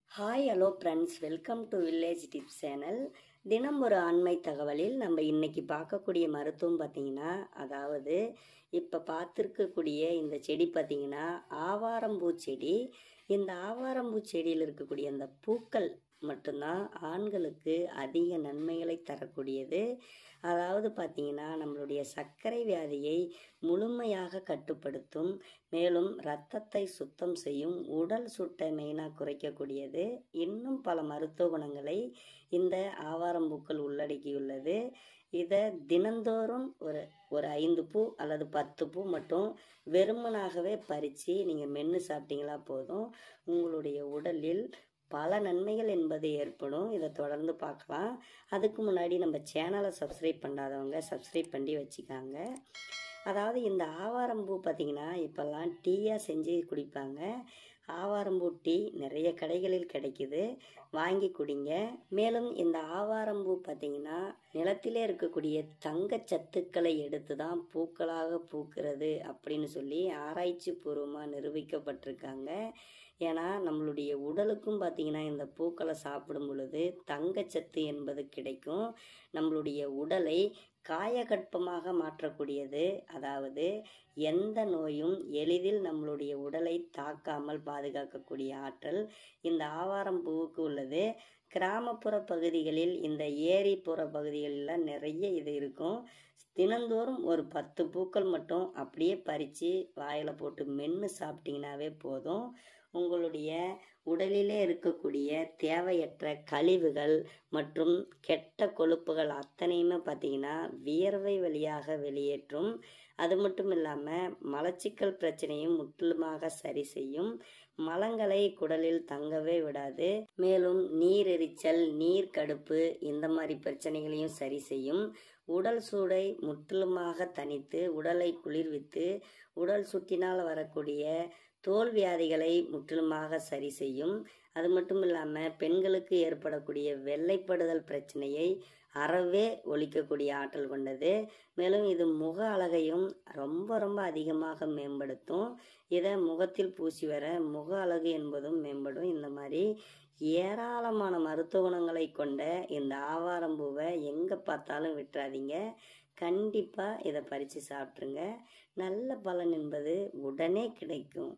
hi hello friends welcome to village tips channel தினம் ஒரு ஆண்மை தகவலில் நம்ம இன்னைக்கு பார்க்கக்கூடிய மருத்துவம் பார்த்தீங்கன்னா அதாவது இப்போ பார்த்துருக்கக்கூடிய இந்த செடி பார்த்தீங்கன்னா ஆவாரம்பூ செடி இந்த ஆவாரம்பூ செடியில் இருக்கக்கூடிய அந்த பூக்கள் மட்டும்தான் ஆண்களுக்கு அதிக நன்மைகளை தரக்கூடியது அதாவது பார்த்தீங்கன்னா நம்மளுடைய சர்க்கரை வியாதியை முழுமையாக கட்டுப்படுத்தும் மேலும் இரத்தத்தை சுத்தம் செய்யும் உடல் சுட்டை மெயினாக குறைக்கக்கூடியது இன்னும் பல மருத்துவ குணங்களை இந்த ஆவாரம்பூக்கள் உள்ளடக்கியுள்ளது இதை தினந்தோறும் ஒரு ஒரு ஐந்து பூ அல்லது பத்து பூ மட்டும் வெறுமனாகவே பறித்து நீங்கள் மென்று சாப்பிட்டீங்களா போதும் உங்களுடைய உடலில் பல நன்மைகள் என்பது ஏற்படும் இதை தொடர்ந்து பார்க்கலாம் அதுக்கு முன்னாடி நம்ம சேனலை சப்ஸ்கிரைப் பண்ணாதவங்க சப்ஸ்கிரைப் பண்ணி வச்சுக்காங்க அதாவது இந்த ஆவாரம்பூ பார்த்திங்கன்னா இப்போல்லாம் டீயாக செஞ்சு குடிப்பாங்க ஆவாரம்பூ டீ நிறைய கடைகளில் கிடைக்குது வாங்கி குடிங்க மேலும் இந்த ஆவாரம்பூ பார்த்திங்கன்னா நிலத்திலே இருக்கக்கூடிய தங்க சத்துக்களை எடுத்து தான் பூக்களாக பூக்கிறது அப்படின்னு சொல்லி ஆராய்ச்சி பூர்வமாக நிரூபிக்கப்பட்டிருக்காங்க ஏன்னா நம்மளுடைய உடலுக்கும் பார்த்திங்கன்னா இந்த பூக்களை சாப்பிடும் பொழுது தங்கச்சத்து என்பது கிடைக்கும் நம்மளுடைய உடலை காயகற்பமாக மாற்றக்கூடியது அதாவது எந்த நோயும் எளிதில் நம்மளுடைய உடலை தாக்காமல் பாதுகாக்கக்கூடிய ஆற்றல் இந்த ஆவாரம் பூவுக்கு உள்ளது கிராமப்புற பகுதிகளில் இந்த ஏரிப்புற பகுதிகளில் நிறைய இது இருக்கும் தினந்தோறும் ஒரு பத்து பூக்கள் மட்டும் அப்படியே பறித்து வாயில் போட்டு மென்று சாப்பிட்டீங்கன்னாவே போதும் உங்களுடைய உடலிலே இருக்கக்கூடிய தேவையற்ற கழிவுகள் மற்றும் கெட்ட கொழுப்புகள் அத்தனையுமே பார்த்தீங்கன்னா வியர்வை வழியாக வெளியேற்றும் அது மட்டும் இல்லாமல் மலச்சிக்கல் பிரச்சனையும் முற்றிலுமாக சரி செய்யும் மலங்களை குடலில் தங்கவே விடாது மேலும் நீரெரிச்சல் நீர் கடுப்பு இந்த மாதிரி பிரச்சனைகளையும் சரி செய்யும் உடல் சூடை முற்றிலுமாக தணித்து உடலை குளிர்வித்து உடல் சுற்றினால் வரக்கூடிய தோல் வியாதிகளை முற்றிலுமாக சரி செய்யும் அது மட்டும் இல்லாமல் பெண்களுக்கு ஏற்படக்கூடிய வெள்ளைப்படுதல் பிரச்சனையை அறவே ஒழிக்கக்கூடிய ஆற்றல் கொண்டது மேலும் இது முக அழகையும் ரொம்ப ரொம்ப அதிகமாக மேம்படுத்தும் இதை முகத்தில் பூசி வர முக அழகு என்பதும் மேம்படும் இந்த மாதிரி ஏராளமான மருத்துவ குணங்களை கொண்ட இந்த ஆவாரம்பூவை எங்கே பார்த்தாலும் விட்டுறாதீங்க கண்டிப்பாக இதை பறித்து சாப்பிட்ருங்க நல்ல பலன் என்பது உடனே கிடைக்கும்